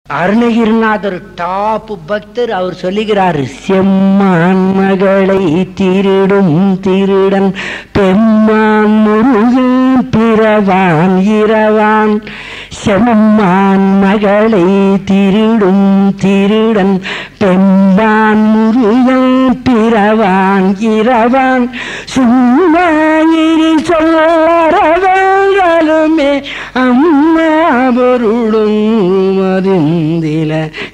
Arunagirinathar top பக்தர் அவர் சொல்லுகிறாரு செம்மான் மகளை திருடும் திருடன் பெம்மான் முருகன் பிறவான் இரவான் செம்மான் மகளை திருடும் திருடன் பெம்பான் முருகன் பிறவான் இரவான் சும்மாயிரி சொல்லறவங்களுமே அம்மா பொருளும் மருந்தில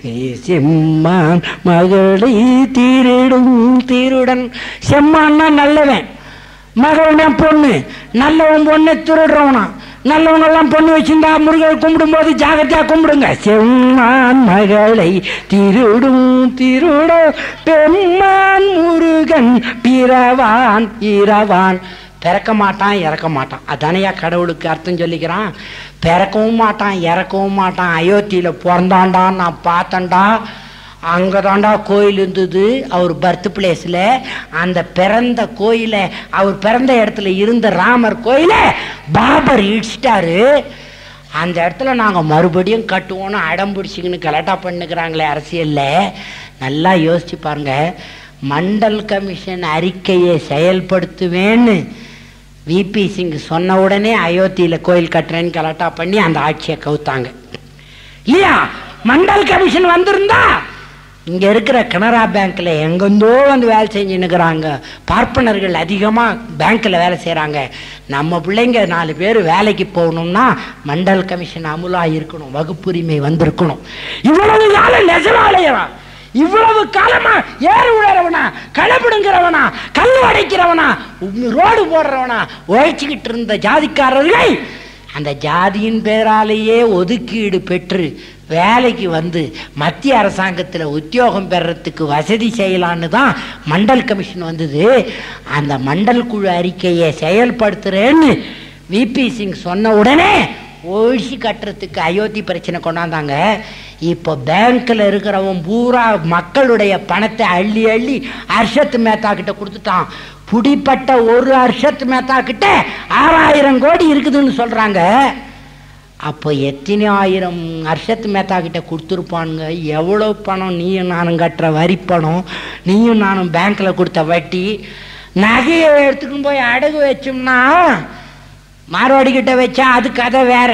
செம்மான் மகளை திருடும் திருடன் செம்மான்னா நல்லவன் மகள்னா பொண்ணு நல்லவன் பொண்ணு திருடுறவனா நல்லவங்க எல்லாம் பொண்ணு வச்சிருந்தா முருகன் கும்பிடும் போது ஜாகிரதையா கும்பிடுங்க செம்மான் மகளை திருடும் திருட பெம்மான் முருகன் பிறவான் இரவான் பிறக்க மாட்டான் இறக்க மாட்டான் அதானையா கடவுளுக்கு அர்த்தம் சொல்லிக்கிறான் பிறக்கவும் மாட்டான் இறக்கவும் மாட்டான் அயோத்தியில் பிறந்தாண்டான் நான் பார்த்தேன்டா அங்கே தாண்டா கோயில் இருந்தது அவர் பர்த் பிளேஸில் அந்த பிறந்த கோயிலை அவர் பிறந்த இடத்துல இருந்த ராமர் கோயிலை பாபர் இடிச்சிட்டாரு அந்த இடத்துல நாங்கள் மறுபடியும் கட்டுவோன்னு அடம் பிடிச்சிக்கின்னு கலட்டா பண்ணுக்கிறாங்களே அரசியலில் நல்லா யோசிச்சு பாருங்க மண்டல் கமிஷன் அறிக்கையை செயல்படுத்துவேன்னு விபி சிங் சொன்ன உடனே அயோத்தியில் கோயில் கட்டுறேன்னு கலட்டா பண்ணி அந்த ஆட்சியை கவுத்தாங்க இல்லையா மண்டல் கமிஷன் வந்திருந்தா இங்க இருக்கிற கனரா பேங்க்ல எங்கெந்தோ வந்து வேலை செஞ்சுன்னுக்குறாங்க பார்ப்பனர்கள் அதிகமா பேங்க்ல வேலை செய்றாங்க நம்ம பிள்ளைங்க நாலு பேர் வேலைக்கு போகணும்னா மண்டல் கமிஷன் அமுலா இருக்கணும் வகுப்புரிமை வந்திருக்கணும் இவ்வளவு காலம் நெசவாளையவா இவ்வளவு காலமா ஏறு விழறவனா களப்பிடுங்கிறவனா கல் அடைக்கிறவனா ரோடு போடுறவனா உழைச்சிக்கிட்டு இருந்த ஜாதிக்காரர்கள் அந்த ஜாதியின் பேராலேயே ஒதுக்கீடு பெற்று வேலைக்கு வந்து மத்திய அரசாங்கத்தில் உத்தியோகம் பெறறதுக்கு வசதி செய்யலான்னு தான் மண்டல் கமிஷன் வந்தது அந்த மண்டல் குழு அறிக்கையை செயல்படுத்துறேன்னு விபி சிங் சொன்ன உடனே ஒழிச்சு கட்டுறதுக்கு அயோத்தி பிரச்சனை கொண்டாந்தாங்க இப்போ பேங்க்ல இருக்கிறவன் பூரா மக்களுடைய பணத்தை அள்ளி அள்ளி அர்ஷத்து மேத்தா கிட்ட கொடுத்துட்டான் புடிப்பட்ட ஒரு அர்ஷத்து மேத்தா கிட்ட ஆறாயிரம் கோடி இருக்குதுன்னு சொல்றாங்க அப்போ எத்தனை ஆயிரம் அர்ஷத்து மேத்தா கிட்ட கொடுத்துருப்பானுங்க எவ்வளோ பணம் நீயும் நானும் கட்டுற வரி பணம் நீயும் நானும் பேங்க்ல கொடுத்த வட்டி நகையை எடுத்துக்கிட்டு போய் அடகு வச்சோம்னா மார்வாடி கிட்ட வச்சா அது கதை வேற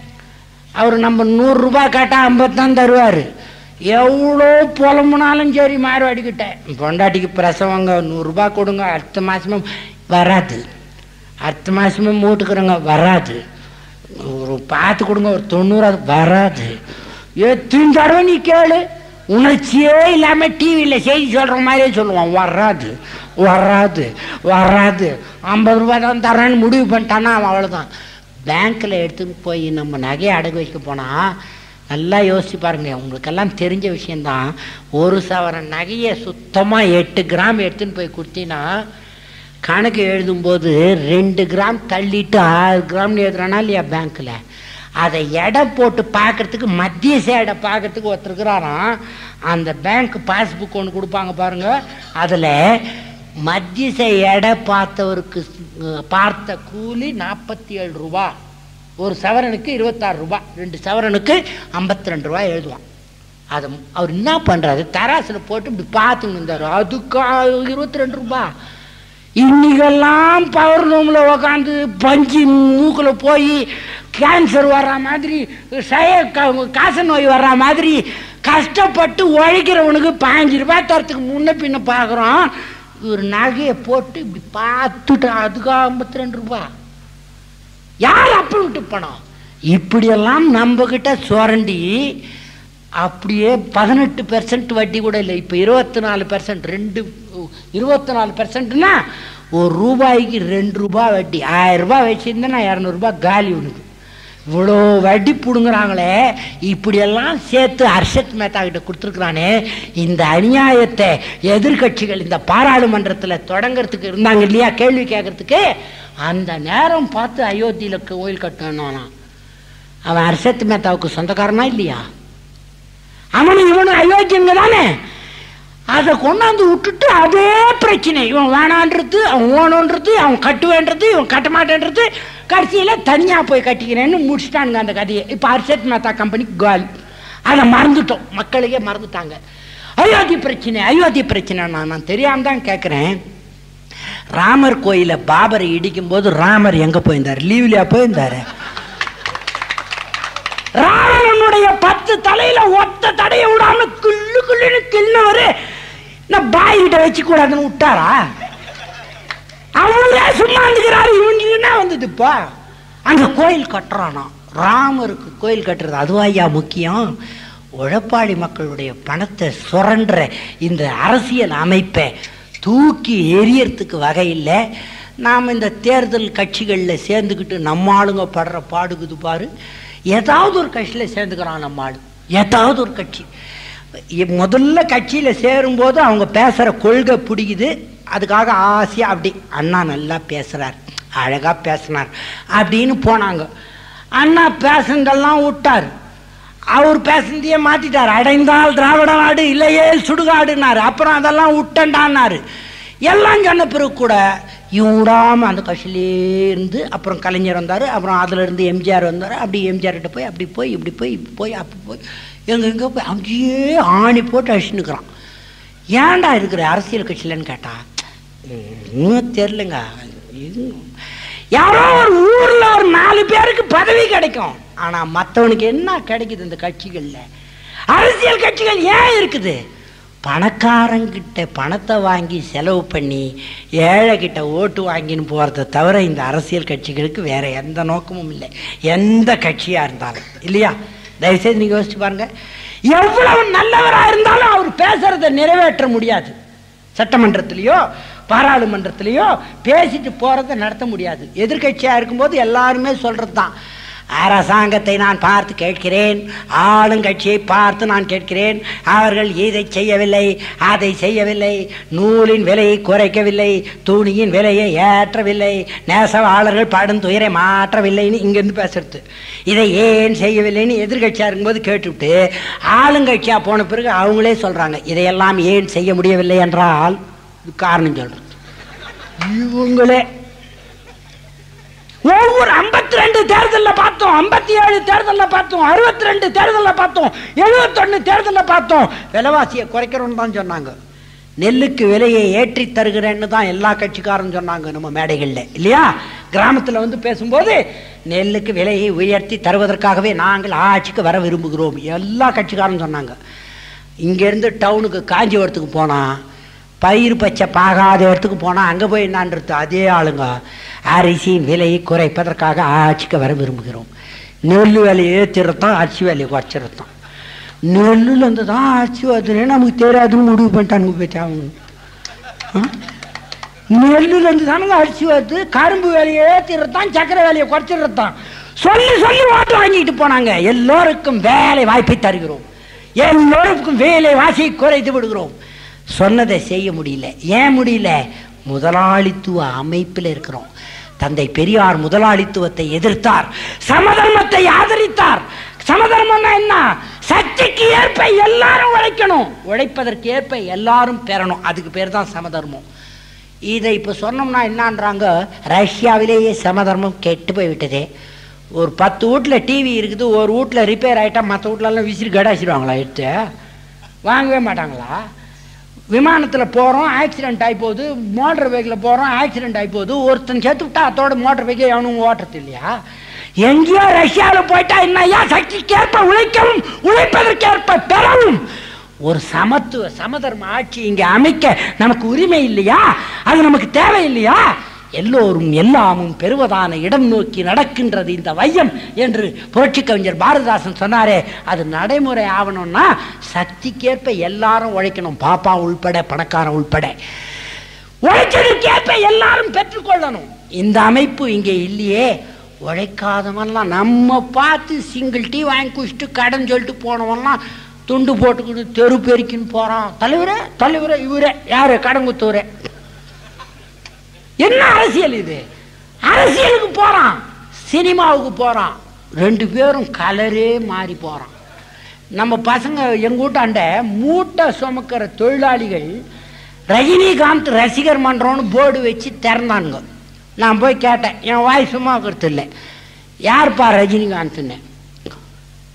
அவர் நம்ம நூறுரூபா கேட்டால் ஐம்பத்தான் தருவார் எவ்வளோ புலம்புனாலும் சரி மார்வாடி கிட்ட பொண்டாட்டிக்கு பிரசவங்க நூறுரூபா கொடுங்க அடுத்த மாதமும் வராது அடுத்த மாதமும் மூட்டுக்கிறோங்க வராது ஒரு பார்த்து கொடுங்க ஒரு தொண்ணூறு வராது எத்தனை தடவை நீ கேளு உணர்ச்சியே இல்லாமல் டிவியில் செய்தி சொல்கிற மாதிரியே சொல்லுவான் வராது வராது வராது ஐம்பது ரூபா தான் தரேன்னு முடிவு பண்ணிட்டான்னா அவன் அவ்வளோதான் பேங்க்கில் எடுத்துன்னு போய் நம்ம நகையை அடகு வைக்க போனால் நல்லா யோசிச்சு பாருங்க உங்களுக்கெல்லாம் தெரிஞ்ச விஷயந்தான் ஒரு சவரன் நகையை சுத்தமாக எட்டு கிராம் எடுத்துன்னு போய் கொடுத்தீங்கன்னா கணக்கு எழுதும்போது ரெண்டு கிராம் தள்ளிட்டு ஆறு கிராம்னு எழுதுறானா இல்லையா பேங்க்கில் அதை எடை போட்டு பார்க்கறதுக்கு மத்திய சேடை பார்க்கறதுக்கு ஒருத்தருக்குறாராம் அந்த பேங்க் பாஸ்புக் ஒன்று கொடுப்பாங்க பாருங்க அதில் மத்திய எடை பார்த்தவருக்கு பார்த்த கூலி நாற்பத்தி ஏழு ரூபா ஒரு சவரனுக்கு இருபத்தாறு ரூபா ரெண்டு சவரனுக்கு ஐம்பத்தி ரெண்டு ரூபா எழுதுவான் அதை அவர் என்ன பண்ணுறாரு தராசில் போட்டு இப்படி பார்த்துன்னு இருந்தார் அதுக்கு இருபத்தி ரெண்டு ரூபா இன்னைக்கெல்லாம் பவர் ரூமில் உக்காந்து பஞ்சு மூக்கில் போய் கேன்சர் வர்ற மாதிரி சய காச நோய் வர்ற மாதிரி கஷ்டப்பட்டு உழைக்கிறவனுக்கு பாஞ்சு ரூபாய் தரத்துக்கு முன்ன பின்ன பார்க்குறோம் ஒரு நகையை போட்டு இப்படி பார்த்துட்டு அதுக்கு ஐம்பத்தி ரெண்டு ரூபா யார் அப்படின்ட்டு பணம் இப்படியெல்லாம் நம்ம கிட்ட சுரண்டி அப்படியே பதினெட்டு பெர்சன்ட் வட்டி கூட இல்லை இப்போ இருபத்தி நாலு பெர்சன்ட் ரெண்டு இருபத்தி நாலு பெர்சன்ட்னா ஒரு ரூபாய்க்கு ரெண்டு ரூபாய் வட்டி ஆயிரம் ரூபாய் வச்சுருந்தேன் நான் இரநூறுபா காலி உனக்கு இவ்வளோ வட்டி பிடுங்குறாங்களே இப்படியெல்லாம் சேர்த்து அர்ஷத் மேத்தா கிட்ட கொடுத்துருக்குறானே இந்த அநியாயத்தை எதிர்கட்சிகள் இந்த பாராளுமன்றத்தில் தொடங்கிறதுக்கு இருந்தாங்க இல்லையா கேள்வி கேட்கறதுக்கு அந்த நேரம் பார்த்து அயோத்தியில் கோயில் கட்டணும் அவன் அர்ஷத் மேத்தாவுக்கு சொந்தக்காரனா இல்லையா அவனும் இவனும் அயோக்கியங்க தானே அதை கொண்டாந்து விட்டுட்டு அதே பிரச்சனை இவன் வேணான்றது அவன் ஓணுன்றது அவன் கட்டுவேன்றது இவன் கட்ட மாட்டேன்றது கடைசியில் தனியாக போய் கட்டிக்கிறேன்னு முடிச்சிட்டானுங்க அந்த கதையை இப்போ அர்ஷத் மேத்தா கம்பெனிக்கு கால் அதை மறந்துட்டோம் மக்களுக்கே மறந்துட்டாங்க அயோத்தி பிரச்சனை அயோத்தி பிரச்சனை நான் நான் தெரியாம தான் கேட்குறேன் ராமர் கோயில பாபரை இடிக்கும் போது ராமர் எங்க போயிருந்தார் லீவ்லயா போயிருந்தாரு ராவணனுடைய பத்து தலையில ஒத்த தடைய விடாம கிள்ளு கிள்ளுன்னு கிள்ளவரு நான் பாய்கிட்ட வச்சு கூடாதுன்னு விட்டாரா அவங்களே சும்மா இருந்துக்கிறாரு இவங்க என்ன வந்ததுப்பா அங்க கோயில் கட்டுறானா ராமருக்கு கோயில் கட்டுறது அதுவா ஐயா முக்கியம் உழைப்பாளி மக்களுடைய பணத்தை சுரண்டுற இந்த அரசியல் அமைப்பை தூக்கி எரியறதுக்கு வகை இல்லை நாம் இந்த தேர்தல் கட்சிகளில் சேர்ந்துக்கிட்டு நம்ம ஆளுங்க படுற பாடுக்குது பாரு ஏதாவது ஒரு கட்சியில் சேர்ந்துக்கிறான் நம்ம ஆளு ஏதாவது ஒரு கட்சி இ- முதல்ல கட்சியில் சேரும்போது அவங்க பேசுகிற கொள்கை பிடிக்குது அதுக்காக ஆசையாக அப்படி அண்ணா நல்லா பேசுகிறார் அழகாக பேசினார் அப்படின்னு போனாங்க அண்ணா பேசுனதெல்லாம் விட்டார் அவர் பேசுனதையே மாத்திட்டார் அடைந்தால் திராவிட நாடு இல்லையே சுடுகாடுனாரு அப்புறம் அதெல்லாம் விட்டண்டான்னாரு எல்லாம் சொன்ன பிறகு கூட இவன் விடாம அந்த கட்சியிலே இருந்து அப்புறம் கலைஞர் வந்தார் அப்புறம் அதுல இருந்து எம்ஜிஆர் வந்தார் அப்படி எம்ஜிஆர் கிட்ட போய் அப்படி போய் இப்படி போய் இப்படி போய் அப்படி போய் எங்க எங்க போய் அங்கேயே ஆணி போட்டு அழிச்சுன்னுக்குறான் ஏன்டா இருக்கிற அரசியல் கட்சியிலன்னு கேட்டா இன்னும் தெரிலங்க இன்னும் யாரோ ஒரு ஊர்ல ஒரு நாலு பேருக்கு பதவி கிடைக்கும் ஆனா மத்தவனுக்கு என்ன கிடைக்குது இந்த கட்சிகள்ல அரசியல் கட்சிகள் ஏன் இருக்குது பணக்காரங்கிட்ட பணத்தை வாங்கி செலவு பண்ணி ஏழை கிட்ட ஓட்டு வாங்கின்னு போறதை தவிர இந்த அரசியல் கட்சிகளுக்கு வேற எந்த நோக்கமும் இல்லை எந்த கட்சியா இருந்தாலும் இல்லையா தயவுசெய்து நீங்க யோசிச்சு பாருங்க எவ்வளவு நல்லவரா இருந்தாலும் அவர் பேசுறதை நிறைவேற்ற முடியாது சட்டமன்றத்திலேயோ பாராளுமன்றத்திலேயோ பேசிட்டு போறதை நடத்த முடியாது எதிர்க்கட்சியா இருக்கும்போது எல்லாருமே சொல்றது தான் அரசாங்கத்தை நான் பார்த்து கேட்கிறேன் ஆளுங்கட்சியை பார்த்து நான் கேட்கிறேன் அவர்கள் இதை செய்யவில்லை அதை செய்யவில்லை நூலின் விலையை குறைக்கவில்லை துணியின் விலையை ஏற்றவில்லை நெசவாளர்கள் படும் துயரை மாற்றவில்லைன்னு இங்கிருந்து பேசுறது இதை ஏன் செய்யவில்லைன்னு எதிர்கட்சியா இருக்கும்போது கேட்டுவிட்டு ஆளுங்கட்சியா போன பிறகு அவங்களே சொல்றாங்க இதையெல்லாம் ஏன் செய்ய முடியவில்லை என்றால் இது காரணம் சொல்றது இவங்களே ஒவ்வொரு ஐம்பத்தி ரெண்டு தேர்தலில் பார்த்தோம் ஐம்பத்தி ஏழு தேர்தலில் பார்த்தோம் அறுபத்தி ரெண்டு தேர்தலில் பார்த்தோம் எழுபத்தொன்னு தேர்தலில் பார்த்தோம் விலைவாசியை குறைக்கிறோம்னு தான் சொன்னாங்க நெல்லுக்கு விலையை ஏற்றி தருகிறேன்னு தான் எல்லா கட்சிக்காரரும் சொன்னாங்க நம்ம மேடைகளில் இல்லையா கிராமத்தில் வந்து பேசும்போது நெல்லுக்கு விலையை உயர்த்தி தருவதற்காகவே நாங்கள் ஆட்சிக்கு வர விரும்புகிறோம் எல்லா கட்சிக்காரரும் சொன்னாங்க இங்கேருந்து டவுனுக்கு காஞ்சிபுரத்துக்கு போனால் பயிர் பச்சை பாகாத இடத்துக்கு போனால் அங்கே போய் என்னான்றது அதே ஆளுங்க அரிசியின் விலையை குறைப்பதற்காக ஆட்சிக்கு வர விரும்புகிறோம் நெல் விலையை ஏற்றிருத்தோம் அரிசி விலையை குறைச்சிருத்தோம் நெல்லுலேருந்து தான் அரிசி வருதுன்னு நமக்கு தெரியாதுன்னு முடிவு பண்ணிட்டானுங்க போயிட்டு அவங்க நெல்லுலேருந்து தானுங்க அரிசி வருது கரும்பு விலையை ஏற்றிருத்தான் சக்கரை விலையை குறைச்சிருத்தான் சொல்லி சொல்லி ஓட்டு வாங்கிட்டு போனாங்க எல்லோருக்கும் வேலை வாய்ப்பை தருகிறோம் எல்லோருக்கும் வேலை வாசியை குறைத்து விடுகிறோம் சொன்னதை செய்ய முடியல ஏன் முடியல முதலாளித்துவ அமைப்பில் இருக்கிறோம் தந்தை பெரியார் முதலாளித்துவத்தை எதிர்த்தார் சமதர்மத்தை ஆதரித்தார் சமதர்மம்னா என்ன சக்திக்கு ஏற்ப எல்லாரும் உழைக்கணும் உழைப்பதற்கு ஏற்ப எல்லாரும் பெறணும் அதுக்கு பேர் தான் சமதர்மம் இதை இப்போ சொன்னோம்னா என்னன்றாங்க ரஷ்யாவிலேயே சமதர்மம் கெட்டு போய் விட்டதே ஒரு பத்து வீட்டில் டிவி இருக்குது ஒரு வீட்டில் ரிப்பேர் ஆகிட்டா மற்ற வீட்லலாம் விசிறி கடாச்சிடுவாங்களா எடுத்து வாங்கவே மாட்டாங்களா விமானத்தில் போகிறோம் ஆக்சிடென்ட் ஆகி போகுது மோட்டர் பைக்கில் போகிறோம் ஆக்சிடென்ட் ஆகி போகுது ஒருத்தன் சேர்த்து விட்டா அதோட மோட்டர் பைக்கை எவனும் ஓட்டுறது இல்லையா எங்கேயோ ரஷ்யாவில் போயிட்டா என்னையா சக்திக்கேற்ப உழைக்கவும் உழைப்பதற்கேற்ப பெறவும் ஒரு சமத்துவ சமதர்ம ஆட்சி இங்கே அமைக்க நமக்கு உரிமை இல்லையா அது நமக்கு தேவை இல்லையா எல்லோரும் எல்லாமும் பெறுவதான இடம் நோக்கி நடக்கின்றது இந்த வையம் என்று புரட்சி கவிஞர் பாரதிதாசன் சொன்னாரே அது நடைமுறை ஆகணும்னா சக்திக்கேற்ப எல்லாரும் உழைக்கணும் பாப்பா உள்பட பணக்காரன் உள்பட உழைச்சதற்கேற்ப எல்லாரும் பெற்றுக்கொள்ளணும் இந்த அமைப்பு இங்கே இல்லையே உழைக்காதவன்லாம் நம்ம பார்த்து சிங்கிள் டீ வாங்கி குடிச்சிட்டு கடன் சொல்லிட்டு போனவன்லாம் துண்டு போட்டுக்கிட்டு தெரு பெருக்கின்னு போறான் தலைவரே தலைவரே இவரே யாரு கடன் குத்துவரே என்ன அரசியல் இது அரசியலுக்கு போறான் சினிமாவுக்கு போறான் ரெண்டு பேரும் கலரே மாறி போறான் நம்ம பசங்க எங்க வீட்டாண்ட மூட்டை சுமக்கிற தொழிலாளிகள் ரஜினிகாந்த் ரசிகர் மன்றம்னு போர்டு வச்சு திறந்தானுங்க நான் போய் கேட்டேன் என் வாய் சும்மா இருக்கிறது இல்லை யார்ப்பா ரஜினிகாந்த்னு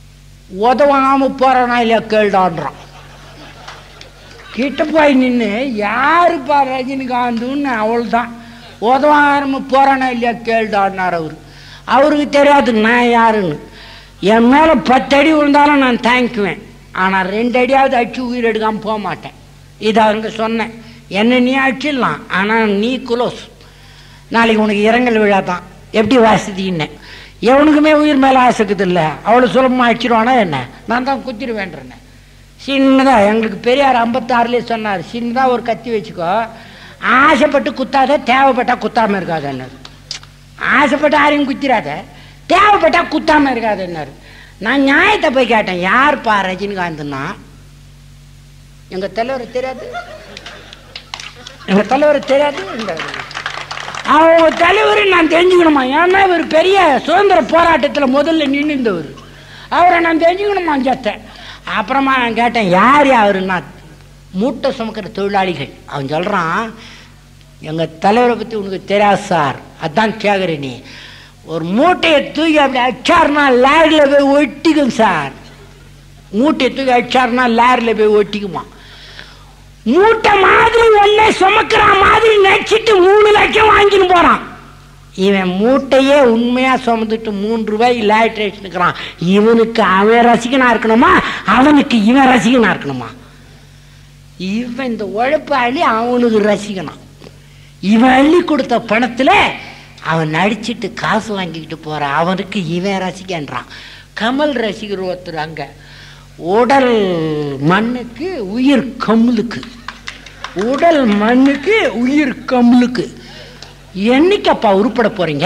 உதவாம போறானா இல்லையா கேள்டான்றான் கிட்ட போய் நின்று யாருப்பா ரஜினிகாந்துன்னு அவள் தான் உதவாம போறானா இல்லையா கேள்டான்னார் அவர் அவருக்கு தெரியாது நான் யாருன்னு என் மேலே பத்தடி விழுந்தாலும் நான் தாங்கிக்குவேன் ஆனால் ரெண்டு அடியாவது அடிச்சு உயிர் எடுக்காமல் போக மாட்டேன் இது அவங்க சொன்னேன் என்ன நீ அடிச்சிடலாம் ஆனால் நீ குலோஸ் நாளைக்கு உனக்கு இரங்கல் விழா தான் எப்படி வாசித்தீன்னு எவனுக்குமே உயிர் மேலே ஆசைக்குது இல்லை அவ்வளோ சுலபமாக அடிச்சிருவானா என்ன நான் தான் குத்திடுவேன்றேன் சின்னதாக எங்களுக்கு பெரியார் ஐம்பத்தாறுலேயே சொன்னார் சின்னதாக ஒரு கத்தி வச்சுக்கோ ஆசைப்பட்டு குத்தாத தேவைப்பட்டா குத்தாமல் இருக்காது என்ன ஆசைப்பட்டு யாரையும் குத்திராத தேவைப்பட்டா குத்தாமல் இருக்காது என்னாரு நான் நியாயத்தை போய் கேட்டேன் யார்ப்பா ரஜினிகாந்த்னா எங்கள் தலைவர் தெரியாது எங்கள் தலைவர் தெரியாது என்றாரு. அவங்க தலைவர் நான் தெரிஞ்சுக்கணுமா ஏன்னா இவர் பெரிய சுதந்திர போராட்டத்தில் முதல்ல நின்றுந்தவர் அவரை நான் தெரிஞ்சுக்கணுமா சத்தேன் அப்புறமா நான் கேட்டேன் யார் அவருன்னா மூட்டை சுமக்கிற தொழிலாளிகள் அவன் சொல்கிறான் எங்கள் தலைவரை பற்றி உனக்கு தெரியாது சார் அதான் கேட்குற நீ ஒரு மூட்டையை தூக்கி அப்படி அச்சார்னா லேரில் போய் ஒட்டிக்கும் சார் மூட்டையை தூக்கி அச்சார்னா லேரில் போய் ஒட்டிக்குமா மூட்டை மாதிரி ஒன்னே சுமக்கிற மாதிரி நடிச்சிட்டு மூணு லட்சம் வாங்கின்னு போறான் இவன் மூட்டையே உண்மையா சுமந்துட்டு மூன்று ரூபாய் லேட்ரேஷனுக்குறான் இவனுக்கு அவன் ரசிகனா இருக்கணுமா அவனுக்கு இவன் ரசிகனா இருக்கணுமா இவன் இந்த உழைப்பு அள்ளி அவனுக்கு ரசிக்கணும் இவன் அள்ளி கொடுத்த பணத்துல அவன் நடிச்சிட்டு காசு வாங்கிக்கிட்டு போறான் அவனுக்கு இவன் ரசிகன்றான் கமல் ரசிகர் ஒருத்தர் அங்க உடல் மண்ணுக்கு உயிர் கம்முலுக்கு உடல் மண்ணுக்கு உயிர் கம்முலுக்கு என்னைக்கப்பா உருப்பட போறீங்க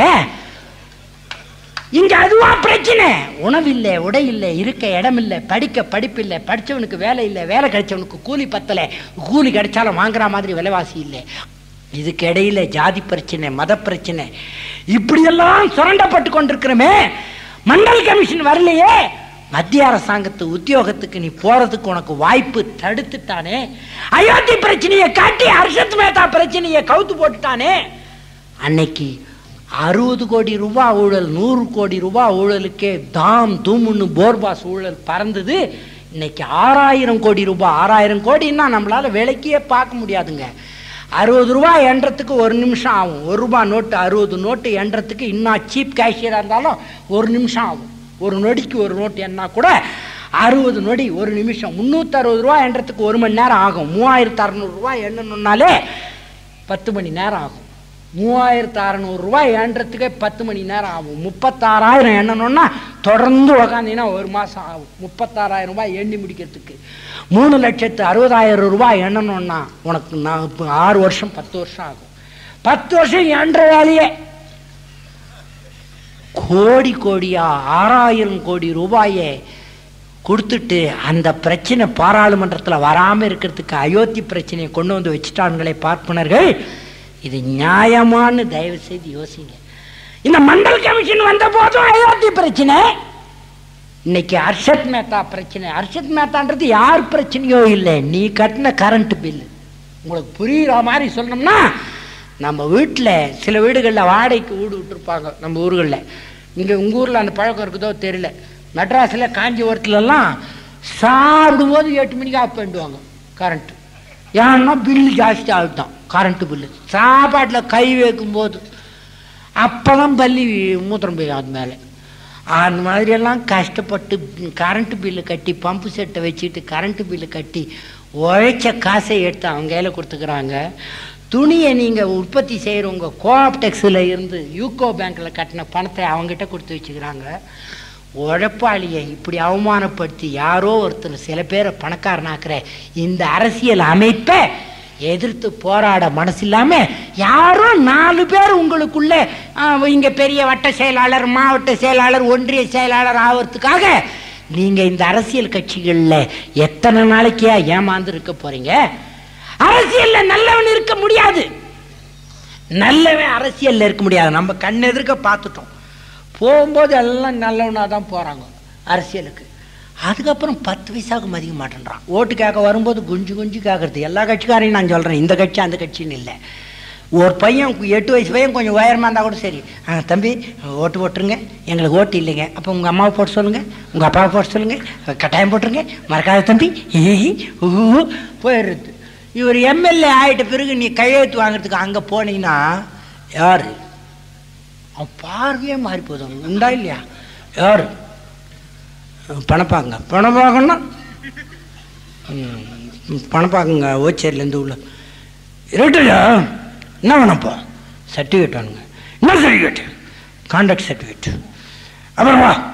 இங்க அதுவா பிரச்சனை உணவு இல்லை உடை இல்லை இருக்க இடம் இல்லை படிக்க படிப்பு இல்லை படிச்சவனுக்கு வேலை இல்லை வேலை கிடைச்சவனுக்கு கூலி பத்தலை கூலி கிடைச்சாலும் வாங்குற மாதிரி விலைவாசி இல்லை இதுக்கு இடையில ஜாதி பிரச்சனை மத பிரச்சனை இப்படியெல்லாம் சுரண்டப்பட்டு கொண்டிருக்கிறோமே மண்டல் கமிஷன் வரலையே மத்திய அரசாங்கத்து உத்தியோகத்துக்கு நீ போறதுக்கு உனக்கு வாய்ப்பு தடுத்துட்டானே அயோத்தி பிரச்சனையை காட்டி ஹர்ஷத் மேத்தா பிரச்சனையை கவுத்து போட்டுட்டானே அன்னைக்கு அறுபது கோடி ரூபாய் ஊழல் நூறு கோடி ரூபாய் ஊழலுக்கே தாம் தூமுன்னு போர்பாஸ் ஊழல் பறந்தது இன்னைக்கு ஆறாயிரம் கோடி ரூபாய் ஆறாயிரம் கோடின்னா நம்மளால விலைக்கே பார்க்க முடியாதுங்க அறுபது ரூபாய் எண்றதுக்கு ஒரு நிமிஷம் ஆகும் ஒரு ரூபாய் நோட்டு அறுபது நோட்டு எண்றதுக்கு இன்னும் சீப் கேஷியராக இருந்தாலும் ஒரு நிமிஷம் ஆகும் ஒரு நொடிக்கு ஒரு நோட்டு என்ன கூட அறுபது நொடி ஒரு நிமிஷம் முந்நூற்றி அறுபது ரூபாய் எண்றதுக்கு ஒரு மணி நேரம் ஆகும் மூவாயிரத்து அறநூறுரூவா எண்ணணுன்னாலே பத்து மணி நேரம் ஆகும் மூவாயிரத்து அறநூறுரூவா எண்றதுக்கே பத்து மணி நேரம் ஆகும் முப்பத்தாறாயிரம் எண்ணணும்னா தொடர்ந்து உக்காந்தீங்கன்னா ஒரு மாதம் ஆகும் முப்பத்தாறாயிரம் ரூபாய் எண்ணி முடிக்கிறதுக்கு மூணு லட்சத்து அறுபதாயிரம் ரூபாய் எண்ணணும்னா உனக்கு நான் இப்போ ஆறு வருஷம் பத்து வருஷம் ஆகும் பத்து வருஷம் என்ற வேலையே கோடி கோடியா ஆறாயிரம் கோடி ரூபாயை கொடுத்துட்டு அந்த பிரச்சனை பாராளுமன்றத்தில் வராமல் இருக்கிறதுக்கு அயோத்தி பிரச்சனையை கொண்டு வந்து வச்சுட்டாங்களே பார்ப்பனர்கள் இது நியாயமான்னு தயவு செய்து யோசிங்க இந்த மண்டல் கமிஷன் வந்த போதும் அயோத்தி பிரச்சனை இன்னைக்கு ஹர்ஷத் மேத்தா பிரச்சனை ஹர்ஷத் மேத்தான்றது யார் பிரச்சனையோ இல்லை நீ கட்டின கரண்ட் பில் உங்களுக்கு புரியுற மாதிரி சொல்லணும்னா நம்ம வீட்டில் சில வீடுகளில் வாடகைக்கு வீடு விட்டுருப்பாங்க நம்ம ஊர்களில் இங்கே உங்கள் ஊரில் அந்த பழக்கம் இருக்குதோ தெரியல மெட்ராஸில் காஞ்சிபுரத்துலலாம் சாப்பிடும்போது எட்டு மணிக்கு ஆஃப் பண்ணிடுவாங்க கரண்ட்டு ஏன்னா பில்லு ஜாஸ்தி ஆகிட்டான் கரண்ட்டு பில்லு சாப்பாட்டில் கை வைக்கும்போது அப்போ தான் பள்ளி மூத்திரம் போய் அது மேலே அந்த மாதிரியெல்லாம் கஷ்டப்பட்டு கரண்ட் பில்லு கட்டி பம்பு செட்டை வச்சுட்டு கரண்ட் பில்லு கட்டி உழைச்ச காசை எடுத்து அவங்க கையில் கொடுத்துக்கிறாங்க துணியை நீங்கள் உற்பத்தி செய்கிறவங்க கோஆப்டெக்ஸில் இருந்து யூகோ பேங்க்கில் கட்டின பணத்தை அவங்ககிட்ட கொடுத்து வச்சுக்கிறாங்க உழைப்பாளியை இப்படி அவமானப்படுத்தி யாரோ ஒருத்தர் சில பேரை பணக்காரனாக்குற இந்த அரசியல் அமைப்பை எதிர்த்து போராட மனசு இல்லாம யாரோ நாலு பேர் உங்களுக்குள்ள ஆஹ், இங்க பெரிய வட்ட செயலாளர் மாவட்ட செயலாளர் ஒன்றிய செயலாளர் ஆகிறதுக்காக நீங்க இந்த அரசியல் கட்சிகள்ல எத்தனை நாளைக்கே ஏமாந்து இருக்க போறீங்க அரசியல்ல நல்லவன் இருக்க முடியாது நல்லவன் அரசியல்ல இருக்க முடியாது நம்ம கண் எதிர்க்க பார்த்துட்டோம் போகும்போது எல்லாம் நல்லவனா தான் போறாங்க அரசியலுக்கு அதுக்கப்புறம் பத்து பைசாவுக்கு மதிக்க மாட்டேன்றான் ஓட்டு கேட்க வரும்போது குஞ்சு குஞ்சு கேட்கறது எல்லா கட்சிக்காரையும் நான் சொல்றேன் இந்த கட்சி அந்த கட்சின்னு இல்லை ஒரு பையன் எட்டு வயசு பையன் கொஞ்சம் உயரமாக இருந்தால் கூட சரி ஆ தம்பி ஓட்டு போட்டுருங்க எங்களுக்கு ஓட்டு இல்லைங்க அப்போ உங்கள் அம்மாவை போட்டு சொல்லுங்கள் உங்கள் அப்பாவை போட்டு சொல்லுங்கள் கட்டாயம் போட்டுருங்க மறக்காத தம்பி ஈ ஊ போயிடுறது இவர் எம்எல்ஏ ஆகிட்ட பிறகு நீ கையெழுத்து வாங்குறதுக்கு அங்கே போனீங்கன்னா யார் அவன் பார்வையே மாறி போதும் உண்டா இல்லையா யார் பணப்பாங்க பணப்பாங்கன்னா பணப்பாக்குங்க ஓச்சேரிலேருந்து உள்ள இருட்டுயா என்ன வேணப்பா சர்டிஃபிகேட் வேணுங்க என்ன சர்டிஃபிகேட் கான்ட்ராக்ட் சர்டிஃபிகேட் அப்புறம் வா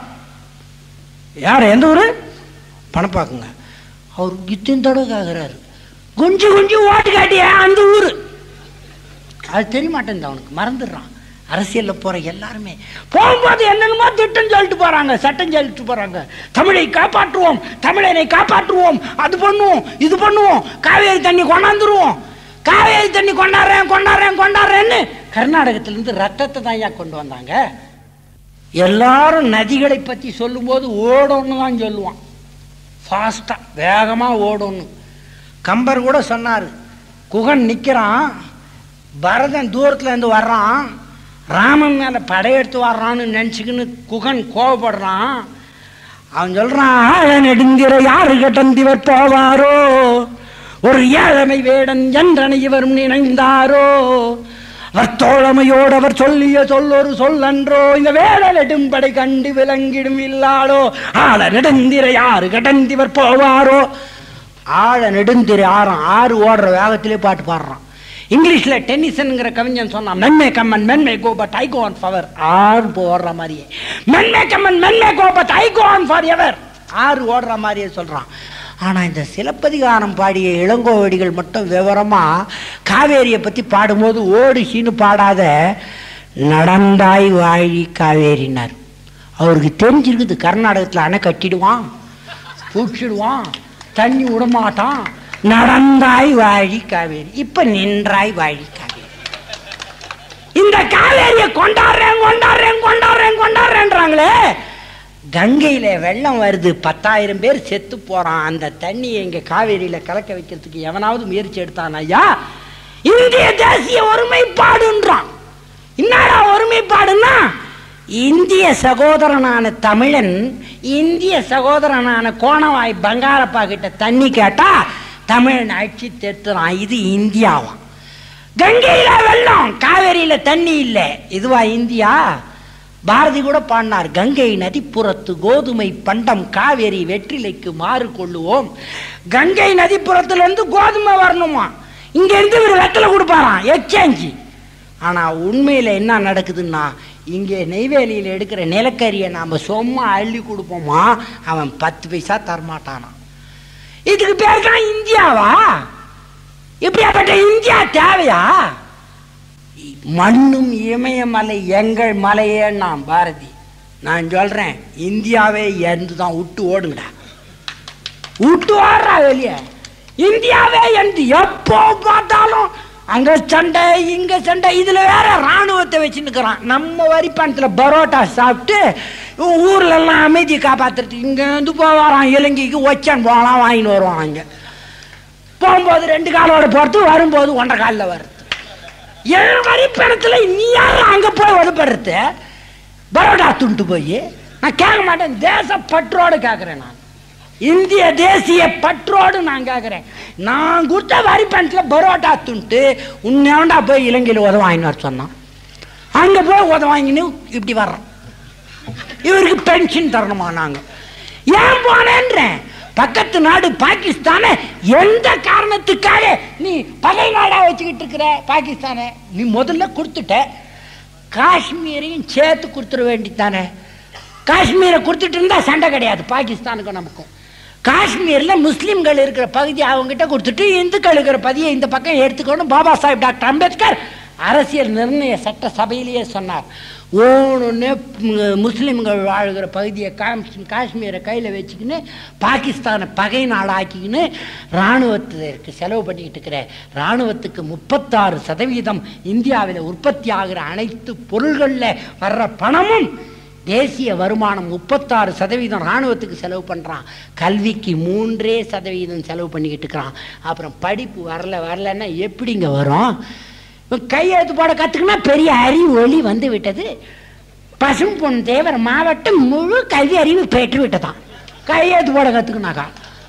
யார் எந்த ஊர் பணப்பாக்குங்க அவர் இத்தனை தடவை ஆகிறாரு கொஞ்சம் கொஞ்சம் ஓட்டு காட்டியா அந்த ஊர் அது தெரிய மாட்டேங்குது அவனுக்கு மறந்துடுறான் அரசியலில் போகிற எல்லாருமே போகும்போது என்னென்னமோ திட்டம் சொல்லிட்டு போகிறாங்க சட்டம் சொல்லிட்டு போகிறாங்க தமிழை காப்பாற்றுவோம் தமிழனை காப்பாற்றுவோம் அது பண்ணுவோம் இது பண்ணுவோம் காவேரி தண்ணி கொண்டாந்துருவோம் காவேரி தண்ணி கொண்டாடுறேன் கொண்டாடுறேன் கொண்டாடுறேன்னு கர்நாடகத்திலேருந்து ரத்தத்தை தான் ஐயா கொண்டு வந்தாங்க எல்லாரும் நதிகளை பற்றி சொல்லும்போது ஓடணும்னு தான் சொல்லுவான் ஃபாஸ்ட்டாக வேகமாக ஓடணும் கம்பர் கூட சொன்னார் குகன் நிற்கிறான் பரதன் தூரத்துல இருந்து வர்றான் ராமன் மேலே படையெடுத்து வர்றான்னு நினச்சிக்கின்னு குகன் கோவப்படுறான் அவன் சொல்றான் நெடுந்திர யாரு கட்டந்திவர் போவாரோ ஒரு ஏழமை வேடன் என்றனை இவர் நினைந்தாரோ அவர் தோழமையோடு அவர் சொல்லிய சொல்லொரு சொல்லன்றோ இந்த வேட நெடும்படை கண்டு விளங்கிடும் இல்லாளோ ஆள நெடுந்திர யாரு கடந்திவர் போவாரோ ஆழ நெடுந்திர ஆறாம் ஆறு ஓடுற வேகத்திலே பாட்டு பாடுறான் இங்கிலீஷ்ல டென்னிசன்ங்கிற கவிஞன் சொன்னான் மென்மே come and men may go but I go on ஃபவர் ஆறு ஓடுற மாதிரியே men may come and men may go but I go on forever ஆறு ஓடுற மாதிரியே சொல்றான் ஆனா இந்த சிலப்பதிகாரம் பாடிய இளங்கோவடிகள் மட்டும் விவரமா காவேரியை பத்தி பாடும்போது ஓடிச்சின்னு பாடாத நடந்தாய் வாழி காவேரினார் அவருக்கு தெரிஞ்சிருக்குது கர்நாடகத்தில் அணை கட்டிடுவான் பூச்சிடுவான் தண்ணி விடமாட்டான் நடந்தாய் வாழி காவேரி இப்ப நின்றாய் வாழி காவேரி இந்த காவேரியை கொண்டாடுறேன் கொண்டாடுறேன் கொண்டாடுறேன் கொண்டாடுறேன்றாங்களே கங்கையில வெள்ளம் வருது பத்தாயிரம் பேர் செத்து போறான் அந்த தண்ணியை இங்க காவேரியில கலக்க வைக்கிறதுக்கு எவனாவது முயற்சி எடுத்தான் ஐயா இந்திய தேசிய ஒருமைப்பாடுன்றான் என்னடா ஒருமைப்பாடுன்னா இந்திய சகோதரனான தமிழன் இந்திய சகோதரனான கோணவாய் பங்காரப்பா கிட்ட தண்ணி கேட்டா தமிழன் அடிச்சு தெத்துறான் இது இந்தியாவாம் கங்கையில வெள்ளம் காவேரியில தண்ணி இல்லை இதுவா இந்தியா பாரதி கூட பாடினார் கங்கை நதிப்புறத்து கோதுமை பண்டம் காவேரி வெற்றிலைக்கு மாறு கொள்ளுவோம் கங்கை நதிப்புறத்துல இருந்து கோதுமை வரணுமா இங்க இருந்து இவர் வெத்தலை கொடுப்பாராம் எக்ஸ்சேஞ்சு ஆனா உண்மையில என்ன நடக்குதுன்னா இங்கே நெய்வேலியில் எடுக்கிற நிலக்கரியை நாம சும்மா அள்ளி கொடுப்போமா அவன் பத்து பைசா தரமாட்டானான் இதுக்கு பேர் தான் இந்தியாவா இப்படியாப்பட்ட இந்தியா தேவையா மண்ணும் இமயமலை எங்கள் மலையே நான் பாரதி நான் சொல்றேன் இந்தியாவே எந்து தான் விட்டு ஓடுங்கடா விட்டு ஓடுறா வெளியே இந்தியாவே எந்து எப்போ பார்த்தாலும் அங்க சண்டை இங்க சண்டை இதுல வேற ராணுவத்தை வச்சுன்னுக்கிறான் நம்ம வரி பணத்துல பரோட்டா சாப்பிட்டு ஊர்ல எல்லாம் அமைதி காப்பாத்துறதுக்கு இங்க இருந்து போவாரான் இலங்கைக்கு ஒச்சான் போகலாம் வாங்கிட்டு வருவான் அங்க போகும்போது ரெண்டு காலோட போறது வரும்போது ஒன்றரை காலில் வருது என் வரி பணத்துல நீ யாரும் அங்க போய் வலுப்படுறது பரோட்டா துண்டு போய் நான் கேட்க மாட்டேன் தேச பற்றோடு கேட்கிறேன் நான் இந்திய தேசிய பற்றோடு நான் கேட்கிறேன் நான் கொடுத்த வரி பணத்துல பரோட்டா துண்டு உன்னேண்டா போய் இலங்கையில் உதவ வாங்கின்னு வர சொன்னான் அங்க போய் உதவ வாங்கின்னு இப்படி வர்றோம் இவருக்கு பென்ஷன் தரணுமா நாங்க ஏன் போனேன்றேன் பக்கத்து நாடு பாகிஸ்தானை எந்த காரணத்துக்காக நீ பகை நாடா வச்சுக்கிட்டு இருக்கிற பாகிஸ்தானை நீ முதல்ல கொடுத்துட்ட காஷ்மீரையும் சேர்த்து கொடுத்துட வேண்டித்தானே காஷ்மீரை கொடுத்துட்டு இருந்தா சண்டை கிடையாது பாகிஸ்தானுக்கும் நமக்கும் காஷ்மீர்ல முஸ்லிம்கள் இருக்கிற பகுதி அவங்ககிட்ட கொடுத்துட்டு இந்துக்கள் இருக்கிற பதியை இந்த பக்கம் எடுத்துக்கணும் பாபா சாஹிப் டாக்டர் அம்பேத்கர் அரசியல் நிர்ணய சட்ட சபையிலேயே சொன்னார் ஓணுன்னு முஸ்லிம்கள் வாழ்கிற பகுதியை காஷ்மீரை கையில் வச்சுக்கின்னு பாகிஸ்தானை பகை நாடாக்கிக்கின்னு இராணுவத்திற்கு செலவு பண்ணிக்கிட்டு இருக்கிற இராணுவத்துக்கு முப்பத்தாறு சதவீதம் இந்தியாவில் உற்பத்தி ஆகிற அனைத்து பொருள்களில் வர்ற பணமும் தேசிய வருமானம் முப்பத்தாறு சதவீதம் இராணுவத்துக்கு செலவு பண்ணுறான் கல்விக்கு மூன்றே சதவீதம் செலவு பண்ணிக்கிட்டு இருக்கிறான் அப்புறம் படிப்பு வரல வரலன்னா எப்படிங்க வரும் கையெழுத்து போட கத்துக்கினா பெரிய அறிவு ஒளி வந்து விட்டது பசும் பொன் தேவர் மாவட்டம் முழு கல்வி அறிவு பெற்று விட்டதாம் கையெழுத்து போட கத்துக்கினாக்கா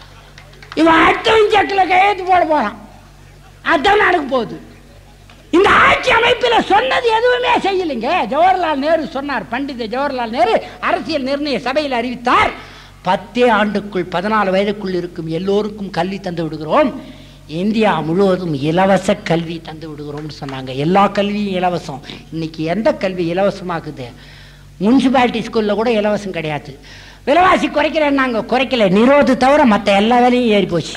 இவன் அடுத்தவன் செக்கில் கையெழுத்து போட போறான் அதான் நடக்க போகுது இந்த ஆட்சி அமைப்பில் சொன்னது எதுவுமே செய்யலைங்க ஜவஹர்லால் நேரு சொன்னார் பண்டித ஜவஹர்லால் நேரு அரசியல் நிர்ணய சபையில் அறிவித்தார் பத்தே ஆண்டுக்குள் பதினாலு வயதுக்குள் இருக்கும் எல்லோருக்கும் கல்வி தந்து விடுகிறோம் இந்தியா முழுவதும் இலவச கல்வி தந்து விடுகிறோம்னு சொன்னாங்க எல்லா கல்வியும் இலவசம் இன்னைக்கு எந்த கல்வி இலவசமாக்குது முனிசிபாலிட்டி ஸ்கூலில் கூட இலவசம் கிடையாது விலைவாசி குறைக்கிறேன் நாங்கள் குறைக்கல நிரோது தவிர மற்ற எல்லா வேலையும் ஏறி போச்சு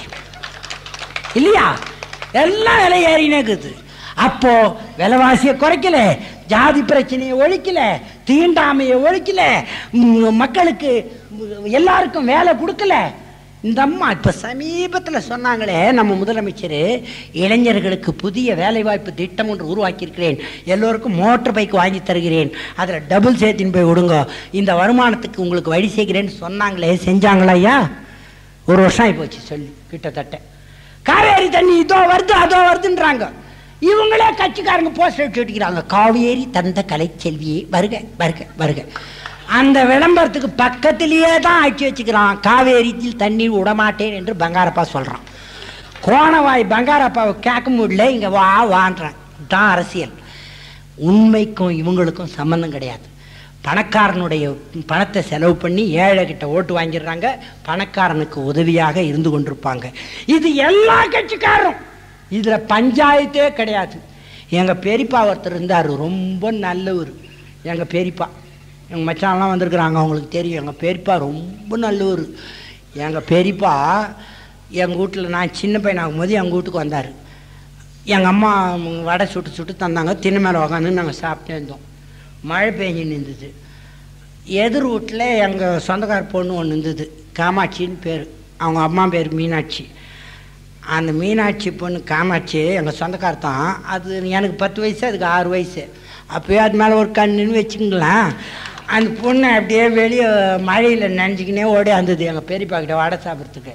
இல்லையா எல்லாம் விலை ஏறினே இருக்குது அப்போ விலைவாசியை குறைக்கல ஜாதி பிரச்சனையை ஒழிக்கல தீண்டாமையை ஒழிக்கல ம், மக்களுக்கு ம், எல்லாருக்கும் வேலை கொடுக்கல இந்த அம்மா இப்ப சமீபத்துல சொன்னாங்களே நம்ம முதலமைச்சர் இளைஞர்களுக்கு புதிய வேலைவாய்ப்பு திட்டம் ஒன்று உருவாக்கியிருக்கிறேன் எல்லோருக்கும் மோட்டர் பைக் வாங்கி தருகிறேன் அதுல டபுள் சேர்த்தின் போய் விடுங்க இந்த வருமானத்துக்கு உங்களுக்கு வழி செய்கிறேன்னு சொன்னாங்களே செஞ்சாங்களா ஐயா ஒரு வருஷம் ஆகி போச்சு சொல்லி கிட்டத்தட்ட காவேரி தண்ணி இதோ வருது அதோ வருதுன்றாங்க இவங்களே கட்சிக்காரங்க போஸ்டர் வச்சு ஒட்டிக்கிறாங்க காவேரி தந்த கலைச்செல்வியே வருக வருக வருக அந்த விளம்பரத்துக்கு பக்கத்திலேயே தான் ஆட்சி வச்சுக்கிறான் காவேரியில் தண்ணீர் விடமாட்டேன் என்று பங்காரப்பா சொல்றான் கோணவாய் பங்காரப்பாவை கேட்க முடியல இங்க வா வான்றான் தான் அரசியல் உண்மைக்கும் இவங்களுக்கும் சம்பந்தம் கிடையாது பணக்காரனுடைய பணத்தை செலவு பண்ணி ஏழை கிட்ட ஓட்டு வாங்கிடுறாங்க பணக்காரனுக்கு உதவியாக இருந்து கொண்டிருப்பாங்க இது எல்லா கட்சிக்காரரும் இதுல பஞ்சாயத்தே கிடையாது எங்க பெரியப்பா ஒருத்தர் இருந்தார் ரொம்ப நல்லவர் எங்க பெரியப்பா எங்க மச்சான்லாம் வந்திருக்கிறாங்க அவங்களுக்கு தெரியும் எங்க பெரியப்பா ரொம்ப நல்லவர் எங்க பெரியப்பா எங்க வீட்டில் நான் சின்ன பையனாகும் போது எங்கள் வீட்டுக்கு வந்தார் எங்கள் அம்மா வடை சுட்டு சுட்டு தந்தாங்க திண்ணை மேலே உக்காந்து நாங்கள் சாப்பிட்டே இருந்தோம் மழை பெஞ்சு நின்றுது எதிர் வீட்டில் எங்கள் சொந்தக்கார பொண்ணு ஒன்று இருந்தது காமாட்சின்னு பேர் அவங்க அம்மா பேர் மீனாட்சி அந்த மீனாட்சி பொண்ணு காமாட்சி எங்கள் சொந்தக்கார தான் அது எனக்கு பத்து வயசு அதுக்கு ஆறு வயசு அப்போயே அது மேலே ஒரு கண்ணுன்னு வச்சுங்களேன் அந்த பொண்ணு அப்படியே வெளியே மழையில் நனைஞ்சிக்கினே ஓடி வந்தது எங்கள் பெரியப்பா கிட்ட வடை சாப்பிட்றதுக்கு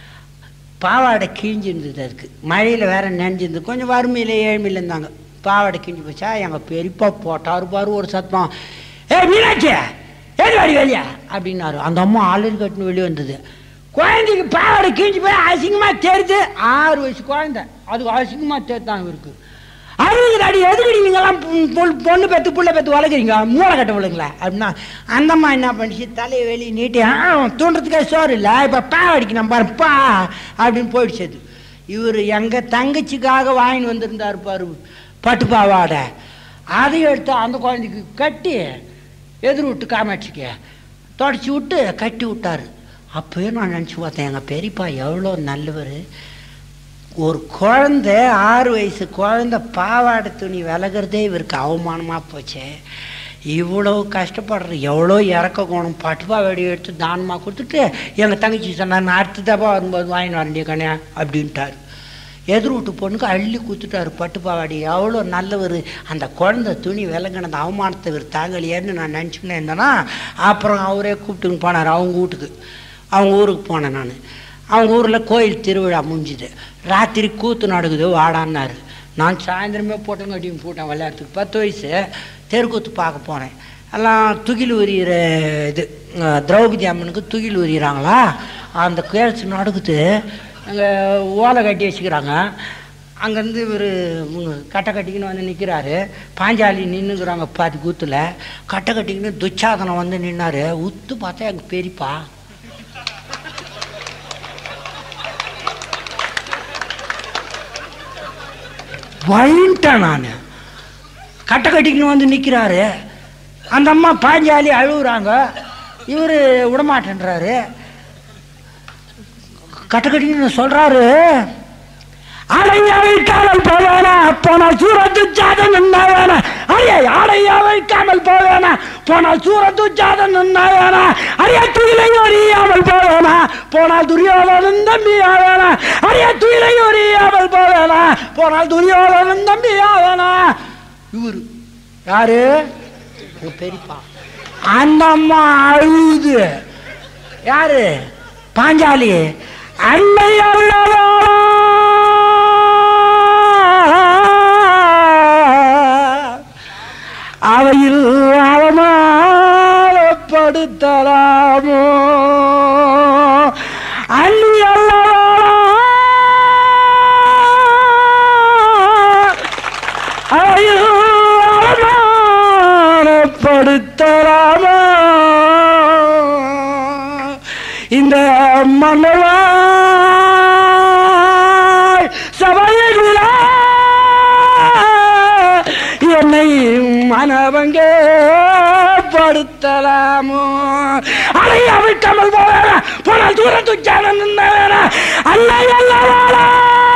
பாவாடை கிழிஞ்சு இருந்தது அதுக்கு மழையில் வேற நனைஞ்சிருந்தது கொஞ்சம் வறுமையில் ஏழ்மையில் இருந்தாங்க பாவாடை கிழிஞ்சு போச்சா எங்கள் பெரியப்பா போட்டாரு பாரு ஒரு சத்தம் ஏ மீனாட்சி ஏது வாடி வெளியா அப்படின்னாரு அந்த அம்மா ஆல்ரெடி கட்டுன்னு வெளியே வந்தது குழந்தைக்கு பாவாடை கிழிஞ்சு போய் அசிங்கமாக தெரியுது ஆறு வயசு குழந்தை அதுக்கு அசிங்கமாக தெரிதான் இவருக்கு அறுபது அடி எதுக்கடி நீங்களாம் பொ- பொ- பொண்ணு பெத்து புள்ள பெத்து வளர்க்குறீங்க மூளை கட்ட விழுங்களா அப்படின்னா அந்தம்மா என்ன பண்ணிச்சு தலையை வெளியே நீட்டி ஆ தூண்டுறதுக்கே சோறு இல்லை இப்போ பாவடிக்கு நம்ம பாருப்பா அப்படின்னு போயிடுச்சு அது இவர் எங்கள் தங்கச்சிக்காக வாங்கின்னு வந்திருந்தார் பாரு பட்டு பாவாடை அதை எடுத்து அந்த குழந்தைக்கு கட்டி எதிர் விட்டு காமாட்சிக்கு தொடச்சி விட்டு கட்டி விட்டாரு அப்போயே நான் நினச்சி பார்த்தேன் எங்கள் பெரியப்பா எவ்வளோ நல்லவர் ஒரு குழந்தை ஆறு வயசு குழந்தை பாவாடை துணி விலகிறதே இவருக்கு அவமானமாக போச்சே இவ்வளோ கஷ்டப்படுற எவ்வளோ இறக்க கோணம் பட்டு பாவாடி எடுத்து தானமாக கொடுத்துட்டு எங்கள் தங்கச்சி சொன்னார் நான் அடுத்த தப்பா வரும்போது வாங்கின்னு வரண்டிய கண்ணே அப்படின்ட்டார் எதிர் வீட்டு பொண்ணுக்கு அள்ளி குத்துட்டாரு பட்டு பாவாடி எவ்வளோ நல்லவர் அந்த குழந்தை துணி விலங்கினது அவமானத்தை இவர் தாங்கலையேன்னு நான் நினச்சிக்கினே இருந்தேன்னா அப்புறம் அவரே கூப்பிட்டுன்னு போனார் அவங்க வீட்டுக்கு அவங்க ஊருக்கு போனேன் நான் அவங்க ஊரில் கோயில் திருவிழா முடிஞ்சுது ராத்திரி கூத்து நடக்குது வாடான்னாரு நான் சாயந்தரமே போட்டேன் கட்டியும் போட்டேன் விளையாடுறதுக்கு பத்து வயசு தெருக்கூத்து பார்க்க போனேன் எல்லாம் துகில் உரியிற இது அஹ், திரௌபதி அம்மனுக்கு துகில் உரியிறாங்களா அந்த கேழ்ச்சி நடக்குது அங்கே ஓலை கட்டி வச்சுக்கிறாங்க அங்கேருந்து இவர் கட்டை கட்டிக்கின்னு வந்து நிற்கிறாரு பாஞ்சாலி நின்றுக்கிறாங்க பாதி கூத்தில் கட்டை கட்டிக்கின்னு துச்சாதனம் வந்து நின்னாரு உத்து பார்த்தா எங்கள் பெரியப்பா வழின்ட்டேன் நான் கட்டை கட்டிக்கின்னு வந்து நிற்கிறாரு அந்த அம்மா பாஞ்சாலி அழுகுறாங்க இவர் விடமாட்டேன்றாரு கட்டை கட்டிக்கின்னு சொல்கிறாரு அடையாவிட்டாமல் போவேனா போனால் சூரத்து ஜாதம் நின்னாவேனா அரிய ஆடையா வைக்காமல் போவேனா போனால் சூரத்து ஜாதம் நின்னாவேனா அரிய துயிலை ஒரியாமல் போவேனா போனால் துரியோதனன் தம்பி ஆவேனா அரிய துயிலை ஒரியாமல் போவேனா போனால் துரியோதனன் தம்பி ஆவேனா இவரு யாரு உங்க பெரியப்பா அந்த அம்மா அழுது யாரு பாஞ்சாலி அன்னை அல்லவா படுத்தலாமோ அள்ளி படுத்தலாமோ இந்த மன்னவாய் சபையில என்னை மனவங்கே படுத்தலாமோ அலை அவிழ்க்காமல் போவேன போனால் தூரத்து சேனன் நின்றவேன அல்ல அல்லவாளா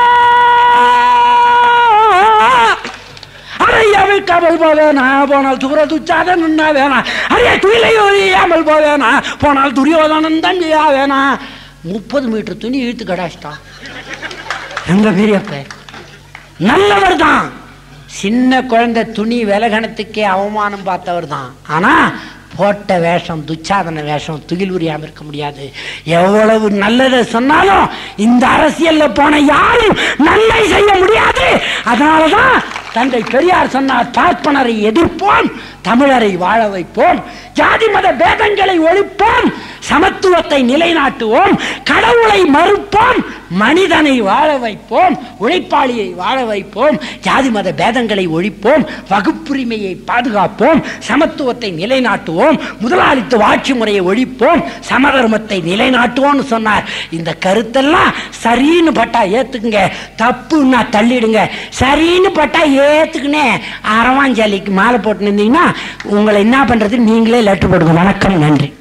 அரை அவிழ்க்காமல் போவேனா போனால் தூர துச்சாத நின்னா வேணா அரைய துயிலை ஒழியாமல் போவேனா போனால் துரியோதனன் தான் வேணா முப்பது மீட்டர் துணி இழுத்து கடாச்சிட்டான் எங்க பெரியப்ப நல்லவர் தான் சின்ன குழந்தை துணி விலகணத்துக்கே அவமானம் பார்த்தவர் தான் ஆனா போட்ட வேஷம் துச்சாதன வேஷம் துகில் உரியாம இருக்க முடியாது எவ்வளவு நல்லதை சொன்னாலும் இந்த அரசியல்ல போன யாரும் நன்மை செய்ய முடியாது அதனாலதான் தந்தை பெரியார் சொன்னார் பார்ப்பனரை எதிர்ப்போம் தமிழரை வாழ வைப்போம் ஜாதி மத பேதங்களை ஒழிப்போம் சமத்துவத்தை நிலைநாட்டுவோம் கடவுளை மறுப்போம் மனிதனை வாழ வைப்போம் உழைப்பாளியை வாழ வைப்போம் ஜாதி மத பேதங்களை ஒழிப்போம் வகுப்புரிமையை பாதுகாப்போம் சமத்துவத்தை நிலைநாட்டுவோம் முதலாளித்துவ ஆட்சி முறையை ஒழிப்போம் சமதர்மத்தை நிலைநாட்டுவோம்னு சொன்னார் இந்த கருத்தெல்லாம் சரின்னு பட்டா ஏத்துக்குங்க தப்புன்னா தள்ளிடுங்க சரின்னு பட்டா ஏத்துக்குனே அரவாஞ்சாலிக்கு மாலை போட்டு நின்றீங்கன்னா உங்களை என்ன பண்றது நீங்களே லெட்டர் போடுங்க வணக்கம் நன்றி